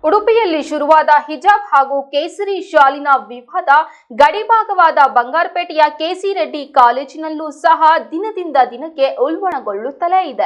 ಉಡುಪಿಯಲ್ಲಿ ಶುರುವಾದ ಹಿಜಾಬ್ ಹಾಗೂ ಕೇಸರಿ ಶಾಲಿನ ವಿವಾದ ಗಡಿಭಾಗವಾದ ಬಂಗಾರಪೇಟೆಯ ಕೆಸಿ ರೆಡ್ಡಿ ಕಾಲೇಜಿನಲ್ಲೂ ಸಹ ದಿನದಿಂದ ದಿನಕ್ಕೆ ಉಲ್ಬಣಗೊಳ್ಳುತ್ತಲೇ ಇದೆ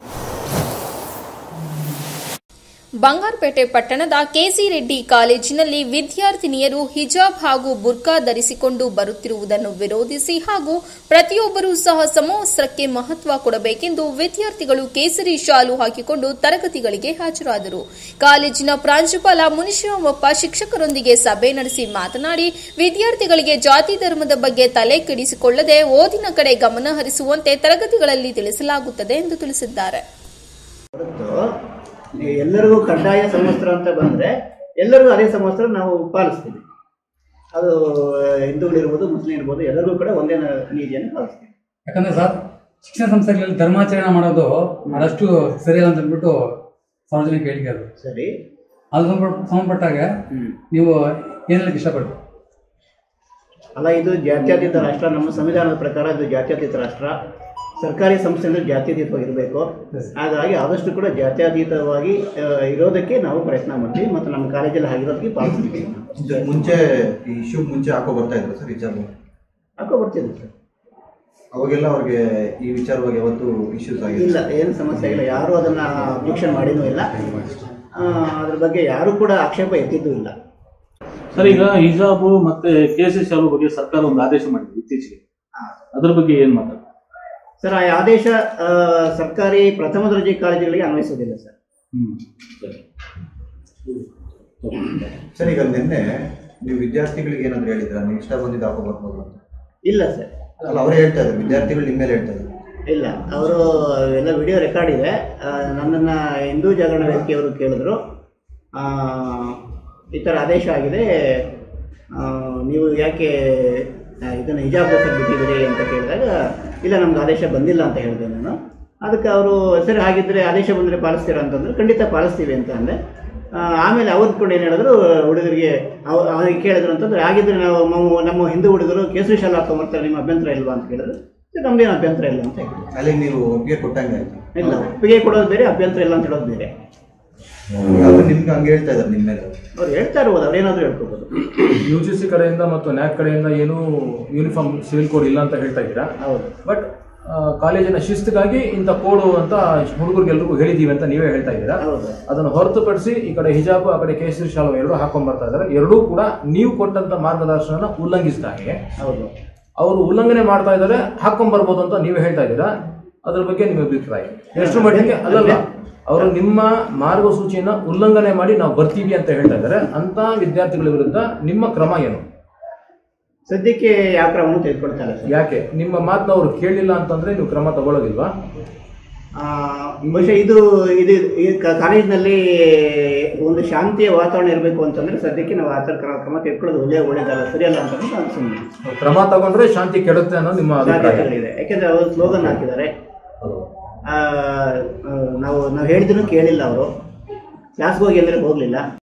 ಬಂಗಾರಪೇಟೆ ಪಟ್ಟಣದ ಕೆಸಿ ರೆಡ್ಡಿ ಕಾಲೇಜಿನಲ್ಲಿ ವಿದ್ಯಾರ್ಥಿನಿಯರು ಹಿಜಾಬ್ ಹಾಗೂ ಬುರ್ಕಾ ಧರಿಸಿಕೊಂಡು ಬರುತ್ತಿರುವುದನ್ನು ವಿರೋಧಿಸಿ ಹಾಗೂ ಪ್ರತಿಯೊಬ್ಬರೂ ಸಹ ಸಮವಸ್ತ್ರಕ್ಕೆ ಮಹತ್ವ ಕೊಡಬೇಕೆಂದು ವಿದ್ಯಾರ್ಥಿಗಳು ಕೇಸರಿ ಶಾಲು ಹಾಕಿಕೊಂಡು ತರಗತಿಗಳಿಗೆ ಹಾಜರಾದರು ಕಾಲೇಜಿನ ಪ್ರಾಂಶುಪಾಲ ಮುನಿಶಿರಾಮಪ್ಪ ಶಿಕ್ಷಕರೊಂದಿಗೆ ಸಭೆ ನಡೆಸಿ ಮಾತನಾಡಿ ವಿದ್ಯಾರ್ಥಿಗಳಿಗೆ ಜಾತಿ ಧರ್ಮದ ಬಗ್ಗೆ ತಲೆ ಕೆಡಿಸಿಕೊಳ್ಳದೆ ಓದಿನ ಕಡೆ ಗಮನ ಹರಿಸುವಂತೆ ತರಗತಿಗಳಲ್ಲಿ ತಿಳಿಸಲಾಗುತ್ತದೆ ಎಂದು ತಿಳಿಸಿದ್ದಾರೆ ಹೊರತು ಎಲ್ಲರಿಗೂ ಕಡ್ಡಾಯ ಸಮವಸ್ತ್ರ ಅಂತ ಬಂದರೆ ಎಲ್ಲರಿಗೂ ಅದೇ ಸಮವಸ್ತ್ರ ನಾವು ಪಾಲಿಸ್ತೀವಿ ಅದು ಹಿಂದೂಗಳಿರ್ಬೋದು ಮುಸ್ಲಿಂ ಇರ್ಬೋದು ಎಲ್ಲರಿಗೂ ಕೂಡ ಒಂದೇ ನೀತಿಯನ್ನು ಪಾಲಿಸ್ತೀವಿ ಯಾಕಂದ್ರೆ ಸರ್ ಶಿಕ್ಷಣ ಸಂಸ್ಥೆಗಳಲ್ಲಿ ಧರ್ಮಾಚರಣೆ ಮಾಡೋದು ಅದಷ್ಟು ಸರಿಯಲ್ಲ ಅಂತ ಅಂದ್ಬಿಟ್ಟು ಸಾರ್ವಜನಿಕ ಹೇಳಿಕೆ ಅದು ಸರಿ ಅದು ಸಂಬಂಧ- ಸಂಬಂಧಪಟ್ಟಾಗ ಹ್ಮ್. ನೀವು ಏನ್ ಹೇಳಕ್ ಇಷ್ಟಪಡ್ತೀವಿ ಅಲ್ಲ ಇದು ಜಾತ್ಯತೀತ ರಾಷ್ಟ್ರ ನಮ್ಮ ಸಂವಿಧಾನದ ಪ್ರಕಾರ ಇದು ಜಾತ್ಯತೀತ ರಾಷ್ಟ್ರ ಸರ್ಕಾರಿ ಸಂಸ್ಥೆಗಳು ಜಾತ್ಯತೀತವಾಗಿರಬೇಕು ಹಾಗಾಗಿ ಆದಷ್ಟು ಕೂಡ ಜಾತ್ಯತೀತವಾಗಿ ಆ, ಇರೋದಕ್ಕೆ ನಾವು ಪ್ರಯತ್ನ ಮಾಡ್ತೀವಿ ಮತ್ತು ನಮ್ಮ ಕಾಲೇಜಲ್ಲಿ ಆಗಿರೋದಕ್ಕೆ ಪಾಲಿಸ್ತೀವಿ ಇದು ಮುಂಚೆ ಈ ಇಶ್ಯೂ ಮುಂಚೆ ಹಾಕೋ ಬರ್ತಾ ಇದ್ರು ಸರ್ ಹಿಜಾಬ್ ಹಾಕೋ ಬರ್ತೀವಿ ಸರ್ ಅವಾಗೆಲ್ಲ ಅವ್ರಿಗೆ ಈ ವಿಚಾರವಾಗಿ ಯಾವತ್ತು ಇಶ್ಯೂಸ್ ಆಗಿದೆ ಇಲ್ಲ ಏನು ಸಮಸ್ಯೆ ಇಲ್ಲ ಯಾರೂ ಅದನ್ನ ಅಬ್ಜೆಕ್ಷನ್ ಮಾಡಿನೂ ಇಲ್ಲ ಆ, ಅದ್ರ ಬಗ್ಗೆ ಯಾರೂ ಕೂಡ ಆಕ್ಷೇಪ ಎತ್ತಿದ್ದೂ ಇಲ್ಲ ಸರ್ ಈಗ ಹಿಜಾಬು ಮತ್ತೆ ಕೇಸರಿ ಶಾಲು ಬಗ್ಗೆ ಸರ್ಕಾರ ಒಂದು ಆದೇಶ ಮಾಡಿದೆ ಇತ್ತೀಚೆಗೆ ಅದ್ರ ಬಗ್ಗೆ ಏನ್ ಮಾತಾಡ್ತಾರೆ ಸರ್ ಆ ಆದೇಶ ಆ, ಸರ್ಕಾರಿ ಪ್ರಥಮ ದರ್ಜೆ ಕಾಲೇಜುಗಳಿಗೆ ಅನ್ವಯಿಸೋದಿಲ್ಲ ಸರ್ ಹ್ಮ್ ಸರಿ ಸರ್ ಈಗ ನಿನ್ನೆ ನೀವು ವಿದ್ಯಾರ್ಥಿಗಳಿಗೆ ಏನಾದ್ರು ಹೇಳಿದ್ರ ನೀವು ಇಷ್ಟ ಬಂದಿದ್ದು ಹಾಕೋ ಬರ್ಬೋದು ಅಂತ ಇಲ್ಲ ಸರ್ ಅಲ್ಲ ಅವರೇ ಹೇಳ್ತಾ ಇದ್ದಾರೆ ವಿದ್ಯಾರ್ಥಿಗಳು ನಿಮ್ಮ ಮೇಲೆ ಹೇಳ್ತಾ ಇದ್ದಾರೆ ಇಲ್ಲ ಅವರು ಎಲ್ಲ ವಿಡಿಯೋ ರೆಕಾರ್ಡ್ ಇದೆ ಆ, ನನ್ನನ್ನು ಹಿಂದೂ ಜಾಗರಣ ವೇದಿಕೆಯವರು ಕೇಳಿದ್ರು ಆ, ಈ ಥರ ಆದೇಶ ಆಗಿದೆ ಆ, ನೀವು ಯಾಕೆ ಆ, ಇದನ್ನು ಹಿಜಾಬ್ ಧರಿಸೋಕೆ ಬಿಟ್ಟಿದ್ದೀರಿ ಅಂತ ಕೇಳಿದಾಗ ಇಲ್ಲ ನಮ್ಗೆ ಆದೇಶ ಬಂದಿಲ್ಲ ಅಂತ ಹೇಳಿದೆ ನಾನು ಅದಕ್ಕೆ ಅವರು ಸರಿ ಹಾಗಿದ್ದರೆ ಆದೇಶ ಬಂದರೆ ಪಾಲಿಸ್ತೀರಾ ಅಂತಂದ್ರೆ ಖಂಡಿತ ಪಾಲಿಸ್ತೀವಿ ಅಂತ ಅಂದೆ ಆ, ಆಮೇಲೆ ಅವ್ರು ಕೂಡ ಏನು ಹೇಳಿದ್ರು ಹುಡುಗರಿಗೆ ಅವ ಅವನಿಗೆ ಕೇಳಿದ್ರು ಅಂತಂದ್ರೆ ಹಾಗಿದ್ರೆ ನಾವು ನಮ್ಮ ನಮ್ಮ ಹಿಂದೂ ಹುಡುಗರು ಕೇಸರಿ ಶಾಲೆ ಹಾಕೊಂಬರ್ತಾರೆ ನಿಮ್ಮ ಅಭ್ಯಂತರ ಇಲ್ವಾ ಅಂತ ಕೇಳಿದ್ರು "ಸರ್, ನಮ್ದೇನು ಅಭ್ಯಂತರ ಇಲ್ಲ ಅಂತ ಹೇಳಿದ್ರು ಅಲ್ಲಿಗೆ ನೀವು ಒಪ್ಪಿಗೆ ಕೊಟ್ಟಂಗೆ ಆಯ್ತು ಇಲ್ಲ ಒಪ್ಪಿಗೆ ಕೊಡೋದು ಬೇರೆ ಅಭ್ಯಂತರ ಇಲ್ಲ ಅಂತ ಹೇಳೋದು ಬೇರೆ ಅವ್ರು ನಿಮ್ಗೆ ಹಂಗೆ ಹೇಳ್ತಾ ಇದ್ದಾರೆ ನಿಮ್ಮ ಮೇಲೆ ಅವ್ರು ಹೇಳ್ತಾ ಇರ್ಬೋದು ಅವ್ರೇನಾದ್ರೂ ಹೇಳ್ಕೋಬೋದು ಯು ಜಿ ಸಿ ಕಡೆಯಿಂದ ಮತ್ತು ನ್ಯಾಕ್ ಕಡೆಯಿಂದ ಏನೂ ಯೂನಿಫಾರ್ಮ್ ಸಿವಿಲ್ ಕೋಡ್ ಇಲ್ಲ ಅಂತ ಹೇಳ್ತಾ ಇದ್ದೀರಾ ಹೌದು ಬಟ್ ಕಾಲೇಜಿನ ಶಿಸ್ತಿಗಾಗಿ ಇಂಥ ಕೋಡು ಅಂತ ಹುಡುಗರಿಗೆಲ್ರಿಗೂ ಹೇಳಿದೀವಿ ಅಂತ ನೀವೇ ಹೇಳ್ತಾ ಇದ್ದೀರಾ ಹೌದು ಅದನ್ನು ಹೊರತುಪಡಿಸಿ ಈ ಕಡೆ ಹಿಜಾಬ್ ಆ ಕಡೆ ಕೇಸರಿ ಶಾಲು ಎರಡು ಹಾಕೊಂಡ್ ಬರ್ತಾ ಇದ್ದಾರೆ ಎರಡೂ ಕೂಡ ನೀವು ಕೊಟ್ಟಂತ ಮಾರ್ಗದರ್ಶನ ಉಲ್ಲಂಘಿಸಿದಾಗೆ ಹೌದು ಅವರು ಉಲ್ಲಂಘನೆ ಮಾಡ್ತಾ ಇದ್ದಾರೆ ಹಾಕೊಂಡ್ ಬರ್ಬೋದು ಅಂತ ನೀವೇ ಹೇಳ್ತಾ ಇದ್ದೀರಾ ಅದ್ರ ಬಗ್ಗೆ ನಿಮ್ಮ ಅಭಿಪ್ರಾಯ ಎಷ್ಟು ಮಟ್ಟಿಗೆ ಅಲ್ಲಲ್ಲ ಅವರು ನಿಮ್ಮ ಮಾರ್ಗಸೂಚಿಯನ್ನ ಉಲ್ಲಂಘನೆ ಮಾಡಿ ನಾವು ಬರ್ತೀವಿ ಅಂತ ಹೇಳ್ತಾ ಇದ್ದಾರೆ ಅಂತ ವಿದ್ಯಾರ್ಥಿಗಳ ವಿರುದ್ಧ ನಿಮ್ಮ ಕ್ರಮ ಏನು ಸದ್ಯಕ್ಕೆ ಯಾವ ಕ್ರಮವನ್ನು ತೆಗೆದುಕೊಳ್ತಾ ಇಲ್ಲ ಸರ್ ಯಾಕೆ ನಿಮ್ಮ ಮಾತನ್ನ ಅವರು ಕೇಳಿಲ್ಲ ಅಂತಂದ್ರೆ ನೀವು ಕ್ರಮ ತಗೊಳ್ಳೋದಿಲ್ವಾ ಆ, ಬಹುಶಃ ಇದು ಇದು ಈ ಕ- ಕಾಲೇಜಿನಲ್ಲಿ ಒಂದು ಶಾಂತಿಯ ವಾತಾವರಣ ಇರಬೇಕು ಅಂತಂದ್ರೆ ಸದ್ಯಕ್ಕೆ ನಾವು ಆ ಥರ ಕ್ರಮ ಕ್ರಮ ತೆಗೆದುಕೊಳ್ಳೋದು ಒಳ್ಳೆ ಒಳ್ಳೇದಲ್ಲ ಸರಿಯಲ್ಲ ಅಂತ ನಾನು ಸುಮ್ಮನೆ ಕ್ರಮ ತಗೊಂಡ್ರೆ ಶಾಂತಿ ಕೆಡುತ್ತೆ ಅನ್ನೋ ನಿಮ್ಮ ಅಭಿಪ್ರಾಯ ಸಾಧ್ಯತೆಗಳಿದೆ ಯಾಕೆಂದ್ರೆ ಅವರು ಸ್ಲೋಗನ್ ಹಾಕಿದ್ದಾರೆ ಆ, ಆ, ನಾವು ನಾವು ಹೇಳಿದ್ರು ಕೇಳಿಲ್ಲ ಅವರು ಕ್ಲಾಸ್ಗೆ ಹೋಗಿ ಅಂದರೆ ಹೋಗಲಿಲ್ಲ